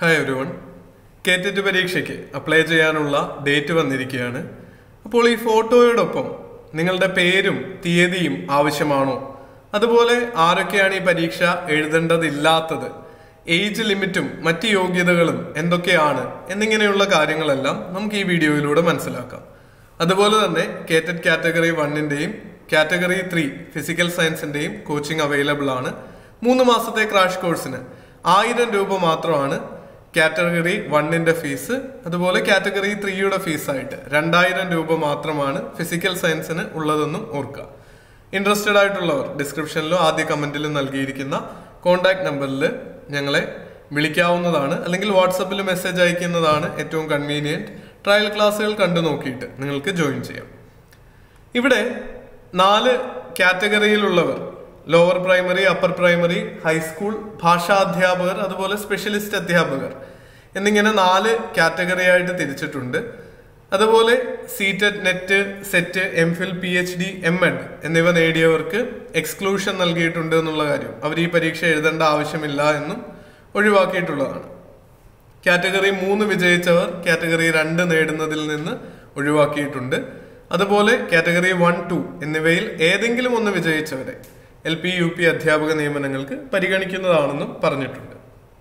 hi every one കേറ്ററ്റ് പരീക്ഷയ്ക്ക് apply ചെയ്യാനുള്ള date വന്നിരിക്കുകയാണ് അപ്പോൾ ഈ ഫോട്ടോയോടൊപ്പം നിങ്ങളുടെ പേരും തീയതിയും ആവശ്യമാണോ അതുപോലെ ആരൊക്കെയാണ് ഈ പരീക്ഷ എഴുതേണ്ടതില്ലാത്തത് ഏജ് ലിമിറ്റും മറ്റ് യോഗ്യതകളും എന്തൊക്കെയാണ് എന്നിങ്ങനെയുള്ള കാര്യങ്ങളെല്ലാം നമുക്ക് ഈ വീഡിയോയിലൂടെ മനസ്സിലാക്കാം അതുപോലെ തന്നെ കേറ്റഡ് കാറ്റഗറി വണ്ണിന്റെയും കാറ്റഗറി ത്രീ ഫിസിക്കൽ സയൻസിന്റെയും കോച്ചിങ് അവൈലബിൾ ആണ് മൂന്ന് മാസത്തെ ക്രാഷ് കോഴ്സിന് ആയിരം രൂപ മാത്രമാണ് കാറ്റഗറി വണ്ണിന്റെ ഫീസ് അതുപോലെ കാറ്റഗറി ത്രീയുടെ ഫീസായിട്ട് രണ്ടായിരം രൂപ മാത്രമാണ് ഫിസിക്കൽ സയൻസിന് ഉള്ളതെന്നും ഓർക്കുക ഇൻട്രസ്റ്റഡ് ആയിട്ടുള്ളവർ ഡിസ്ക്രിപ്ഷനിലോ ആദ്യ കമന്റിലും നൽകിയിരിക്കുന്ന കോൺടാക്ട് നമ്പറിൽ ഞങ്ങളെ വിളിക്കാവുന്നതാണ് അല്ലെങ്കിൽ വാട്സപ്പിൽ മെസ്സേജ് അയക്കുന്നതാണ് ഏറ്റവും കൺവീനിയന്റ് ട്രയൽ ക്ലാസ്സുകൾ കണ്ടു നോക്കിയിട്ട് നിങ്ങൾക്ക് ജോയിൻ ചെയ്യാം ഇവിടെ നാല് കാറ്റഗറിയിലുള്ളവർ lower primary upper primary high school ഭാഷാധ്യാപകർ അതുപോലെ സ്പെഷ്യലിസ്റ്റ് അധ്യാപകർ എന്നിങ്ങനെ നാല് കാറ്റഗറി ആയിട്ട് തിരിച്ചിട്ടുണ്ട് അതുപോലെ CTET NET SET M Phil P H D M Ed എന്നിവ നേടിയവർക്ക് എക്സ്ക്ലൂഷൻ നൽകിയിട്ടുണ്ട് എന്നുള്ള കാര്യം അവർ ഈ പരീക്ഷ എഴുതേണ്ട ആവശ്യമില്ല എന്നും ഒഴിവാക്കിയിട്ടുള്ളതാണ് കാറ്റഗറി മൂന്ന് വിജയിച്ചവർ കാറ്റഗറി രണ്ട് നേടുന്നതിൽ നിന്ന് ഒഴിവാക്കിയിട്ടുണ്ട് അതുപോലെ കാറ്റഗറി വൺ ടു എന്നിവയിൽ ഏതെങ്കിലും ഒന്ന് വിജയിച്ചവരെ എൽ പി യു പി അധ്യാപക നിയമനങ്ങൾക്ക് പരിഗണിക്കുന്നതാണെന്നും പറഞ്ഞിട്ടുണ്ട്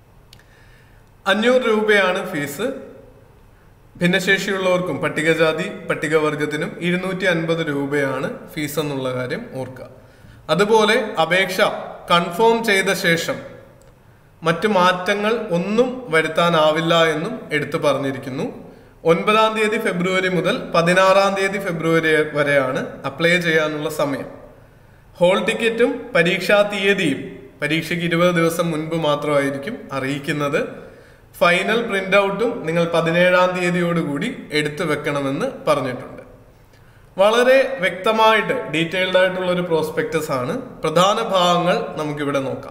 അഞ്ഞൂറ് രൂപയാണ് ഫീസ് ഭിന്നശേഷിയുള്ളവർക്കും പട്ടികജാതി പട്ടികവർഗത്തിനും ഇരുന്നൂറ്റി അൻപത് രൂപയാണ് ഫീസ് എന്നുള്ള കാര്യം ഓർക്കുക അതുപോലെ അപേക്ഷ കൺഫേം ചെയ്ത ശേഷം മറ്റു മാറ്റങ്ങൾ ഒന്നും വരുത്താനാവില്ല എന്നും എടുത്തു പറഞ്ഞിരിക്കുന്നു ഒൻപതാം തീയതി ഫെബ്രുവരി മുതൽ പതിനാറാം തീയതി ഫെബ്രുവരി വരെയാണ് അപ്ലൈ ചെയ്യാനുള്ള സമയം ഹോൾ ടിക്കറ്റും പരീക്ഷാ തീയതിയും പരീക്ഷയ്ക്ക് ഇരുപത് ദിവസം മുൻപ് മാത്രമായിരിക്കും അറിയിക്കുന്നത് ഫൈനൽ പ്രിന്റ് ഔട്ടും നിങ്ങൾ പതിനേഴാം തീയതിയോടുകൂടി എടുത്തു വെക്കണമെന്ന് പറഞ്ഞിട്ടുണ്ട് വളരെ വ്യക്തമായിട്ട് ഡീറ്റെയിൽഡ് ആയിട്ടുള്ള ഒരു പ്രോസ്പെക്ടസ് ആണ് പ്രധാന ഭാഗങ്ങൾ നമുക്കിവിടെ നോക്കാം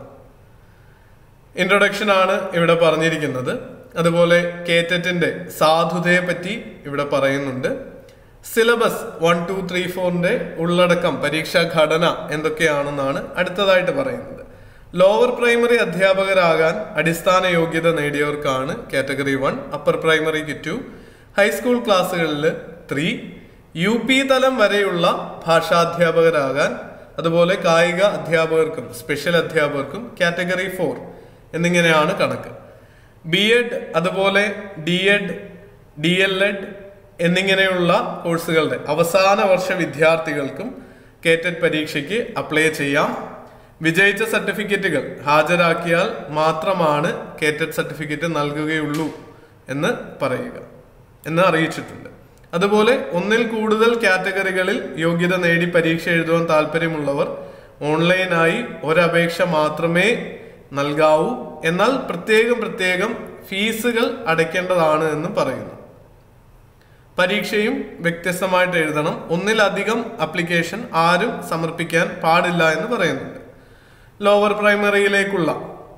ഇൻട്രൊഡക്ഷൻ ആണ് ഇവിടെ പറഞ്ഞിരിക്കുന്നത് അതുപോലെ കേറ്ററ്റിന്റെ സാധുതയെ പറ്റി ഇവിടെ പറയുന്നുണ്ട് സിലബസ് വൺ ടു ത്രീ ഫോറിന്റെ ഉള്ളടക്കം പരീക്ഷാ ഘടന എന്തൊക്കെയാണെന്നാണ് അടുത്തതായിട്ട് പറയുന്നത് ലോവർ പ്രൈമറി അധ്യാപകരാകാൻ അടിസ്ഥാന യോഗ്യത നേടിയവർക്കാണ് കാറ്റഗറി വൺ അപ്പർ പ്രൈമറിക്ക് ടു ഹൈസ്കൂൾ ക്ലാസ്സുകളിൽ ത്രീ യു പി തലം വരെയുള്ള ഭാഷാധ്യാപകരാകാൻ അതുപോലെ കായിക അധ്യാപകർക്കും സ്പെഷ്യൽ അധ്യാപകർക്കും കാറ്റഗറി ഫോർ എന്നിങ്ങനെയാണ് കണക്ക് ബി എഡ് അതുപോലെ D Ed D L Ed എന്നിങ്ങനെയുള്ള കോഴ്സുകളുടെ അവസാന വർഷ വിദ്യാർത്ഥികൾക്കും കേറ്റഡ് പരീക്ഷയ്ക്ക് അപ്ലൈ ചെയ്യാം വിജയിച്ച സർട്ടിഫിക്കറ്റുകൾ ഹാജരാക്കിയാൽ മാത്രമാണ് കേറ്റഡ് സർട്ടിഫിക്കറ്റ് നൽകുകയുള്ളൂ എന്ന് പറയുക എന്ന് അറിയിച്ചിട്ടുണ്ട് അതുപോലെ ഒന്നിൽ കൂടുതൽ കാറ്റഗറികളിൽ യോഗ്യത നേടി പരീക്ഷ എഴുതുവാൻ താല്പര്യമുള്ളവർ ഓൺലൈനായി ഒരപേക്ഷ മാത്രമേ നൽകാവൂ എന്നാൽ പ്രത്യേകം പ്രത്യേകം ഫീസുകൾ അടയ്ക്കേണ്ടതാണ് എന്ന് പറയുന്നു പരീക്ഷയും വ്യത്യസ്തമായിട്ട് എഴുതണം ഒന്നിലധികം അപ്ലിക്കേഷൻ ആരും സമർപ്പിക്കാൻ പാടില്ല എന്ന് പറയുന്നുണ്ട് ലോവർ പ്രൈമറിയിലേക്കുള്ള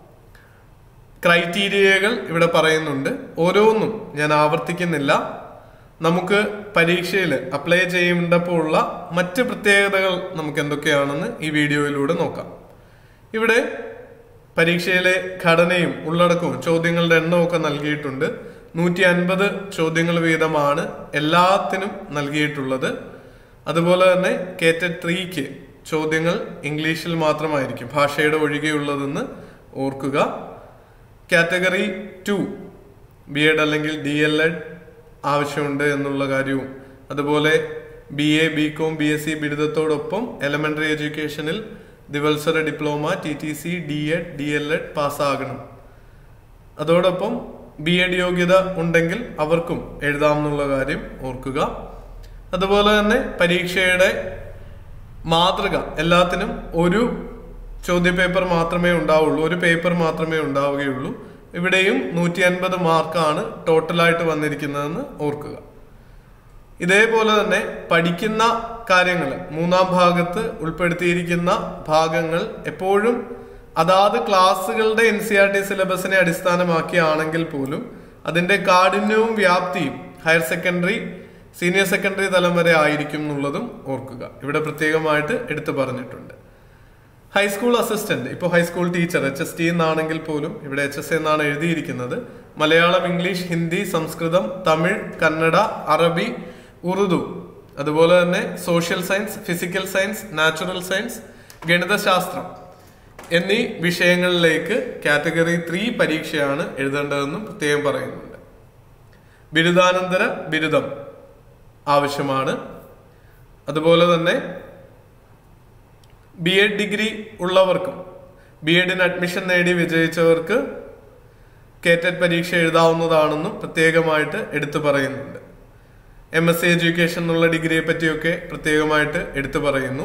ക്രൈറ്റീരിയകൾ ഇവിടെ പറയുന്നുണ്ട് ഓരോന്നും ഞാൻ ആവർത്തിക്കുന്നില്ല നമുക്ക് പരീക്ഷയിൽ അപ്ലൈ ചെയ്യേണ്ടപ്പോൾ ഉള്ള മറ്റ് പ്രത്യേകതകൾ നമുക്ക് എന്തൊക്കെയാണെന്ന് ഈ വീഡിയോയിലൂടെ നോക്കാം ഇവിടെ പരീക്ഷയിലെ ഘടനയും ഉള്ളടക്കവും ചോദ്യങ്ങളുടെ എണ്ണവും ഒക്കെ നൽകിയിട്ടുണ്ട് നൂറ്റി അൻപത് ചോദ്യങ്ങൾ വീതമാണ് എല്ലാത്തിനും നൽകിയിട്ടുള്ളത് അതുപോലെ തന്നെ കേറ്റഡ് ത്രീക്ക് ചോദ്യങ്ങൾ ഇംഗ്ലീഷിൽ മാത്രമായിരിക്കും ഭാഷയുടെ ഒഴികെയുള്ളതെന്ന് ഓർക്കുക കാറ്റഗറി ടു ബി എഡ് അല്ലെങ്കിൽ ഡി എൽ എഡ് ആവശ്യമുണ്ട് എന്നുള്ള കാര്യവും അതുപോലെ B A B Com B S C ബിരുദത്തോടൊപ്പം എലമെന്ററി എഡ്യൂക്കേഷനിൽ ദിവത്സര diploma T T C D Ed D L Ed പാസ്സാകണം അതോടൊപ്പം ബി എഡ് യോഗ്യത ഉണ്ടെങ്കിൽ അവർക്കും എഴുതാമെന്നുള്ള കാര്യം ഓർക്കുക അതുപോലെ തന്നെ പരീക്ഷയുടെ മാതൃക എല്ലാത്തിനും ഒരു ചോദ്യപേപ്പർ മാത്രമേ ഉണ്ടാവുള്ളൂ ഒരു പേപ്പർ മാത്രമേ ഉണ്ടാവുകയുള്ളൂ ഇവിടെയും നൂറ്റി അൻപത് മാർക്കാണ് ടോട്ടലായിട്ട് വന്നിരിക്കുന്നതെന്ന് ഓർക്കുക ഇതേപോലെ തന്നെ പഠിക്കുന്ന കാര്യങ്ങൾ മൂന്നാം ഭാഗത്ത് ഉൾപ്പെടുത്തിയിരിക്കുന്ന ഭാഗങ്ങൾ എപ്പോഴും അതാത് ക്ലാസ്സുകളുടെ എൻ സി ആർ ടി സിലബസിനെ അടിസ്ഥാനമാക്കിയാണെങ്കിൽ പോലും അതിന്റെ കാഠിന്യവും വ്യാപ്തിയും ഹയർ സെക്കൻഡറി സീനിയർ സെക്കൻഡറി തലം വരെ ആയിരിക്കും എന്നുള്ളതും ഓർക്കുക ഇവിടെ പ്രത്യേകമായിട്ട് എടുത്തു പറഞ്ഞിട്ടുണ്ട് ഹൈസ്കൂൾ അസിസ്റ്റന്റ് ഇപ്പോൾ high school teacher H S T എന്നാണെങ്കിൽ പോലും ഇവിടെ എച്ച് എസ് എന്നാണ് എഴുതിയിരിക്കുന്നത് മലയാളം ഇംഗ്ലീഷ് ഹിന്ദി സംസ്കൃതം തമിഴ് കന്നഡ അറബി ഉറുദു അതുപോലെ തന്നെ social science physical science natural science ഗണിതശാസ്ത്രം എന്നീ വിഷയങ്ങളിലേക്ക് കാറ്റഗറി ത്രീ പരീക്ഷയാണ് എഴുതേണ്ടതെന്നും പ്രത്യേകം പറയുന്നുണ്ട് ബിരുദാനന്തര ബിരുദം ആവശ്യമാണ് അതുപോലെ തന്നെ ബി എഡ് ഡിഗ്രി ഉള്ളവർക്കും ബി എഡിന് അഡ്മിഷൻ നേടി വിജയിച്ചവർക്ക് കേറ്റഡ് പരീക്ഷ എഴുതാവുന്നതാണെന്നും പ്രത്യേകമായിട്ട് എടുത്തു പറയുന്നുണ്ട് എം എസ് സി എഡ്യൂക്കേഷൻ എന്നുള്ള ഡിഗ്രിയെ പറ്റിയൊക്കെ പ്രത്യേകമായിട്ട് എടുത്തു പറയുന്നു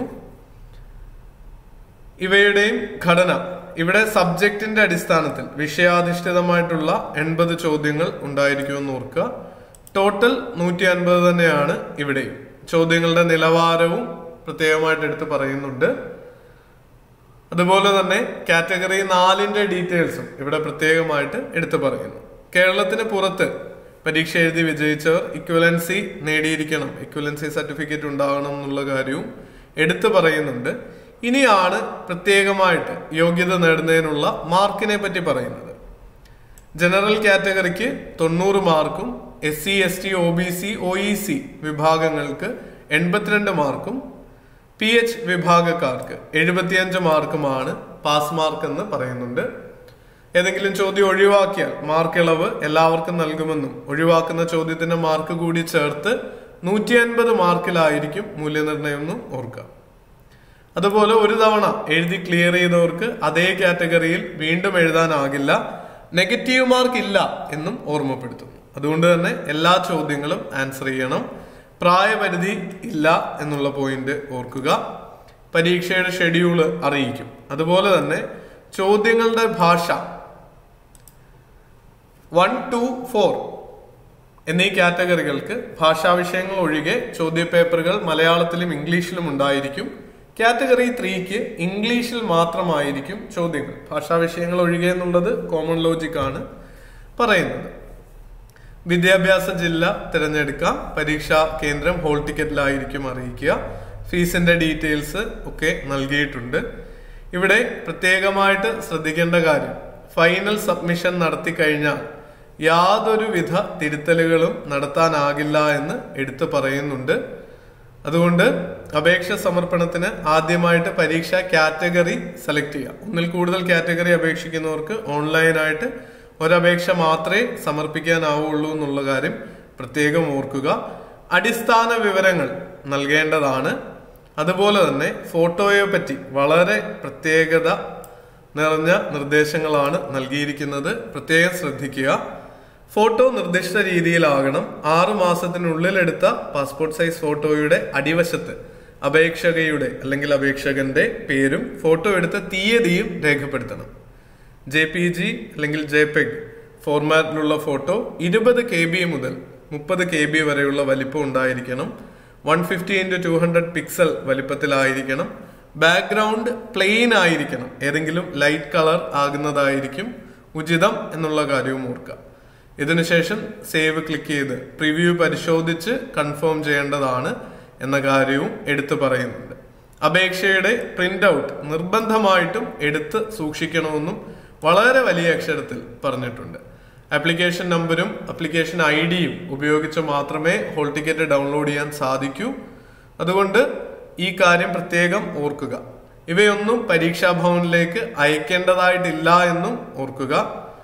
ഇവയുടെയും ഘടന ഇവിടെ സബ്ജക്റ്റിന്റെ അടിസ്ഥാനത്തിൽ വിഷയാധിഷ്ഠിതമായിട്ടുള്ള എൺപത് ചോദ്യങ്ങൾ ഉണ്ടായിരിക്കുമെന്ന് ഓർക്കുക ടോട്ടൽ നൂറ്റി അൻപത് തന്നെയാണ് ഇവിടെയും ചോദ്യങ്ങളുടെ നിലവാരവും പ്രത്യേകമായിട്ട് എടുത്ത് പറയുന്നുണ്ട് അതുപോലെ തന്നെ കാറ്റഗറി നാലിന്റെ ഡീറ്റെയിൽസും ഇവിടെ പ്രത്യേകമായിട്ട് എടുത്തു പറയുന്നു കേരളത്തിന് പുറത്ത് പരീക്ഷ എഴുതി വിജയിച്ചവർ ഇക്വലൻസി നേടിയിരിക്കണം ഇക്വലൻസി സർട്ടിഫിക്കറ്റ് ഉണ്ടാകണം എന്നുള്ള കാര്യവും എടുത്തു പറയുന്നുണ്ട് ഇനിയാണ് പ്രത്യേകമായിട്ട് യോഗ്യത നേടുന്നതിനുള്ള മാർക്കിനെ പറ്റി പറയുന്നത് ജനറൽ കാറ്റഗറിക്ക് തൊണ്ണൂറ് മാർക്കും S C S T O B C O E C വിഭാഗങ്ങൾക്ക് എൺപത്തിരണ്ട് മാർക്കും പി എച്ച് വിഭാഗക്കാർക്ക് എഴുപത്തിയഞ്ച് മാർക്കുമാണ് പാസ് മാർക്ക് എന്ന് പറയുന്നുണ്ട് ഏതെങ്കിലും ചോദ്യം ഒഴിവാക്കിയാൽ മാർക്ക് ഇളവ് എല്ലാവർക്കും നൽകുമെന്നും ഒഴിവാക്കുന്ന ചോദ്യത്തിന്റെ മാർക്ക് കൂടി ചേർത്ത് നൂറ്റി അൻപത് മാർക്കിലായിരിക്കും മൂല്യനിർണ്ണയം എന്നും ഓർക്കുക അതുപോലെ ഒരു തവണ എഴുതി ക്ലിയർ ചെയ്തവർക്ക് അതേ കാറ്റഗറിയിൽ വീണ്ടും എഴുതാനാകില്ല നെഗറ്റീവ് മാർക്ക് ഇല്ല എന്നും ഓർമ്മപ്പെടുത്തുന്നു അതുകൊണ്ട് തന്നെ എല്ലാ ചോദ്യങ്ങളും ആൻസർ ചെയ്യണം പ്രായപരിധി ഇല്ല എന്നുള്ള പോയിന്റ് ഓർക്കുക പരീക്ഷയുടെ ഷെഡ്യൂള് അറിയിക്കും അതുപോലെ തന്നെ ചോദ്യങ്ങളുടെ ഭാഷ വൺ ടു ഫോർ എന്നീ കാറ്റഗറികൾക്ക് ഭാഷാ വിഷയങ്ങൾ ഒഴികെ ചോദ്യപേപ്പറുകൾ മലയാളത്തിലും ഇംഗ്ലീഷിലും ഉണ്ടായിരിക്കും കാറ്റഗറി ത്രീക്ക് ഇംഗ്ലീഷിൽ മാത്രമായിരിക്കും ചോദ്യങ്ങൾ ഭാഷാ വിഷയങ്ങൾ ഒഴികെ എന്നുള്ളത് കോമൺ ലോജിക് ആണ് പറയുന്നത് വിദ്യാഭ്യാസ ജില്ല തിരഞ്ഞെടുക്കാം പരീക്ഷാ കേന്ദ്രം ഹോൾ ടിക്കറ്റിലായിരിക്കും അറിയിക്കുക ഫീസിന്റെ ഡീറ്റെയിൽസ് ഒക്കെ നൽകിയിട്ടുണ്ട് ഇവിടെ പ്രത്യേകമായിട്ട് ശ്രദ്ധിക്കേണ്ട കാര്യം ഫൈനൽ സബ്മിഷൻ നടത്തി കഴിഞ്ഞാൽ യാതൊരുവിധ തിരുത്തലുകളും നടത്താനാകില്ല എന്ന് എടുത്തു പറയുന്നുണ്ട് അതുകൊണ്ട് അപേക്ഷ സമർപ്പണത്തിന് ആദ്യമായിട്ട് പരീക്ഷ കാറ്റഗറി സെലക്ട് ചെയ്യുക ഒന്നിൽ കൂടുതൽ കാറ്റഗറി അപേക്ഷിക്കുന്നവർക്ക് ഓൺലൈനായിട്ട് ഒരപേക്ഷ മാത്രമേ സമർപ്പിക്കാനാവുള്ളൂ എന്നുള്ള കാര്യം പ്രത്യേകം ഓർക്കുക അടിസ്ഥാന വിവരങ്ങൾ നൽകേണ്ടതാണ് അതുപോലെ തന്നെ ഫോട്ടോയെ പറ്റി വളരെ പ്രത്യേകത നിറഞ്ഞ നിർദ്ദേശങ്ങളാണ് നൽകിയിരിക്കുന്നത് പ്രത്യേകം ശ്രദ്ധിക്കുക ഫോട്ടോ നിർദ്ദിഷ്ട രീതിയിലാകണം ആറ് മാസത്തിനുള്ളിൽ എടുത്ത പാസ്പോർട്ട് സൈസ് ഫോട്ടോയുടെ അടിവശത്ത് അപേക്ഷകയുടെ അല്ലെങ്കിൽ അപേക്ഷകന്റെ പേരും ഫോട്ടോ എടുത്ത തീയതിയും രേഖപ്പെടുത്തണം ജെ പി ജി അല്ലെങ്കിൽ ജെപെഗ് ഫോർമാറ്റിലുള്ള ഫോട്ടോ ഇരുപത് കെ ബി മുതൽ മുപ്പത് കെ ബി വരെയുള്ള വലിപ്പം ഉണ്ടായിരിക്കണം one fifty into two hundred pixel വലിപ്പത്തിലായിരിക്കണം ബാക്ക്ഗ്രൗണ്ട് പ്ലെയിൻ ആയിരിക്കണം ഏതെങ്കിലും ലൈറ്റ് കളർ ആകുന്നതായിരിക്കും ഉചിതം എന്നുള്ള കാര്യവും ഓർക്കുക ഇതിനുശേഷം സേവ് ക്ലിക്ക് ചെയ്ത് പ്രിവ്യൂ പരിശോധിച്ച് കൺഫേം ചെയ്യേണ്ടതാണ് എന്ന കാര്യവും എടുത്തു പറയുന്നുണ്ട് അപേക്ഷയുടെ പ്രിന്റ് ഔട്ട് നിർബന്ധമായിട്ടും എടുത്ത് സൂക്ഷിക്കണമെന്നും വളരെ വലിയ അക്ഷരത്തിൽ പറഞ്ഞിട്ടുണ്ട് ആപ്ലിക്കേഷൻ നമ്പരും ആപ്ലിക്കേഷൻ ഐ ഡിയും ഉപയോഗിച്ച് മാത്രമേ ഹോൾ ടിക്കറ്റ് ഡൗൺലോഡ് ചെയ്യാൻ സാധിക്കൂ അതുകൊണ്ട് ഈ കാര്യം പ്രത്യേകം ഓർക്കുക ഇവയൊന്നും പരീക്ഷാ ഭവനിലേക്ക് അയക്കേണ്ടതായിട്ടില്ല എന്നും ഓർക്കുക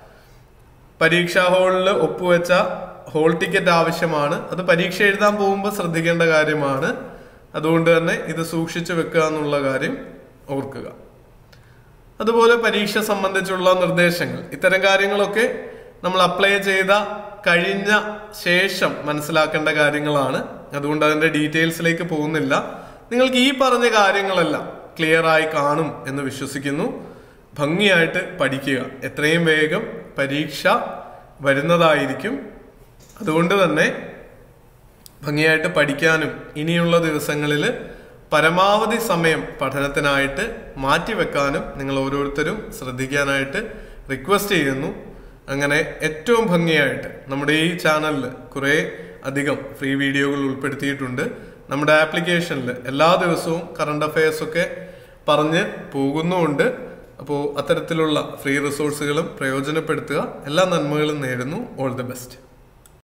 പരീക്ഷാ ഹാളിൽ ഒപ്പുവെച്ച ഹോൾ ടിക്കറ്റ് ആവശ്യമാണ് അത് പരീക്ഷ എഴുതാൻ പോകുമ്പോൾ ശ്രദ്ധിക്കേണ്ട കാര്യമാണ് അതുകൊണ്ട് തന്നെ ഇത് സൂക്ഷിച്ചു വെക്കുക എന്നുള്ള കാര്യം ഓർക്കുക അതുപോലെ പരീക്ഷ സംബന്ധിച്ചുള്ള നിർദ്ദേശങ്ങൾ ഇത്തരം കാര്യങ്ങളൊക്കെ നമ്മൾ അപ്ലൈ ചെയ്ത കഴിഞ്ഞ ശേഷം മനസ്സിലാക്കേണ്ട കാര്യങ്ങളാണ് അതുകൊണ്ട് അതിന്റെ ഡീറ്റെയിൽസിലേക്ക് പോകുന്നില്ല നിങ്ങൾക്ക് ഈ പറഞ്ഞ കാര്യങ്ങളെല്ലാം ക്ലിയർ ആയി കാണും എന്ന് വിശ്വസിക്കുന്നു ഭംഗിയായിട്ട് പഠിക്കുക എത്രയും വേഗം പരീക്ഷ വരുന്നതായിരിക്കും അതുകൊണ്ട് തന്നെ ഭംഗിയായിട്ട് പഠിക്കാനും ഇനിയുള്ള ദിവസങ്ങളിൽ പരമാവധി സമയം പഠനത്തിനായിട്ട് മാറ്റിവെക്കാനും നിങ്ങൾ ഓരോരുത്തരും ശ്രദ്ധിക്കാനായിട്ട് റിക്വസ്റ്റ് ചെയ്യുന്നു അങ്ങനെ ഏറ്റവും ഭംഗിയായിട്ട് നമ്മുടെ ഈ ചാനലിൽ കുറേ അധികം ഫ്രീ വീഡിയോകൾ ഉൾപ്പെടുത്തിയിട്ടുണ്ട് നമ്മുടെ ആപ്ലിക്കേഷനിൽ എല്ലാ ദിവസവും കറണ്ട് അഫയേഴ്സ് ഒക്കെ പറഞ്ഞ് പോകുന്നുമുണ്ട് അപ്പോൾ അത്തരത്തിലുള്ള ഫ്രീ റിസോഴ്സുകളും പ്രയോജനപ്പെടുത്തുക എല്ലാ നന്മകളും നേരുന്നു ഓൾ ദി ബെസ്റ്റ്